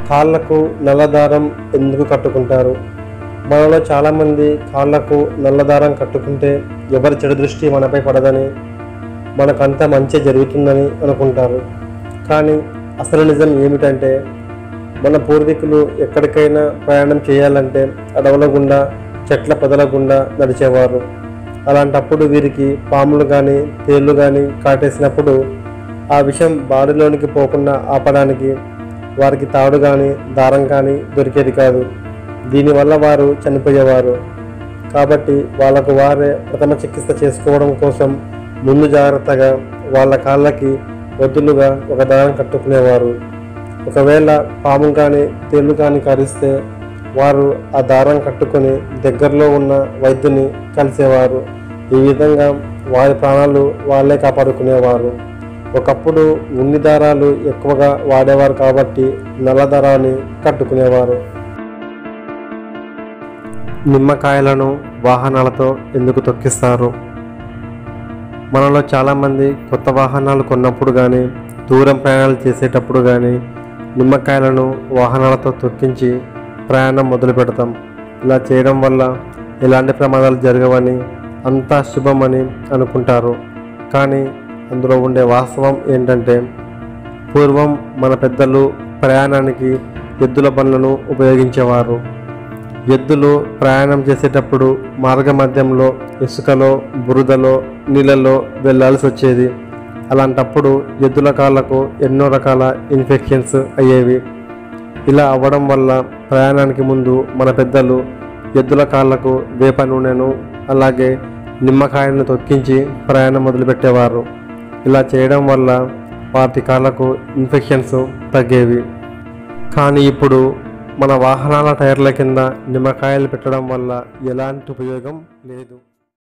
కాళ్ళకు నల్లదారం ఎందుకు కట్టుకుంటారు మనలో చాలామంది కాళ్ళకు నల్లదారం కట్టుకుంటే ఎవరి చెడు దృష్టి మనపై పడదని మనకంతా మంచి జరుగుతుందని అనుకుంటారు కానీ అసలు నిజం ఏమిటంటే మన పూర్వీకులు ఎక్కడికైనా ప్రయాణం చేయాలంటే అడవుల గుండా చెట్ల పొదల గుండా నడిచేవారు అలాంటప్పుడు వీరికి పాములు కానీ తేళ్ళు కానీ కాటేసినప్పుడు ఆ విషయం బాడీలోనికి పోకుండా ఆపడానికి వారికి తాడు కానీ దారం కానీ దొరికేది కాదు దీనివల్ల వారు చనిపోయేవారు కాబట్టి వాళ్ళకు వారే ప్రథమ చికిత్స చేసుకోవడం కోసం ముందు జాగ్రత్తగా వాళ్ళ కాళ్ళకి వద్దులుగా ఒక దారం కట్టుకునేవారు ఒకవేళ పాము కానీ తేళ్ళు కానీ కరిస్తే వారు ఆ దారం కట్టుకొని దగ్గరలో ఉన్న వైద్యుని కలిసేవారు ఈ విధంగా వారి ప్రాణాలు వాళ్ళే కాపాడుకునేవారు ఒకప్పుడు ఉన్ని దారాలు ఎక్కువగా వాడేవారు కాబట్టి నల్ల దారాన్ని కట్టుకునేవారు నిమ్మకాయలను వాహనాలతో ఎందుకు తొక్కిస్తారు మనలో చాలామంది కొత్త వాహనాలు కొన్నప్పుడు కానీ దూరం ప్రయాణాలు చేసేటప్పుడు కానీ నిమ్మకాయలను వాహనాలతో తొక్కించి ప్రయాణం మొదలు పెడతాం ఇలా చేయడం వల్ల ఎలాంటి ప్రమాదాలు జరగవని అంతా శుభమని అనుకుంటారు కానీ అందులో ఉండే వాస్తవం ఏంటంటే పూర్వం మన పెద్దలు ప్రయాణానికి ఎద్దుల బండ్లను ఉపయోగించేవారు ఎద్దులు ప్రయాణం చేసేటప్పుడు మార్గ మధ్యంలో ఇసుకలో బురదలో నీళ్ళలో వెళ్ళాల్సి వచ్చేది అలాంటప్పుడు ఎద్దుల కాళ్ళకు ఎన్నో రకాల ఇన్ఫెక్షన్స్ అయ్యేవి ఇలా అవ్వడం వల్ల ప్రయాణానికి ముందు మన పెద్దలు ఎద్దుల కాళ్ళకు వేప నూనెను అలాగే నిమ్మకాయలను తొక్కించి ప్రయాణం మొదలుపెట్టేవారు ఇలా చేయడం వల్ల వాటి కాళ్ళకు ఇన్ఫెక్షన్స్ తగ్గేవి కానీ ఇప్పుడు మన వాహనాల టైర్ల కింద నిమ్మకాయలు పెట్టడం వల్ల ఎలాంటి ఉపయోగం లేదు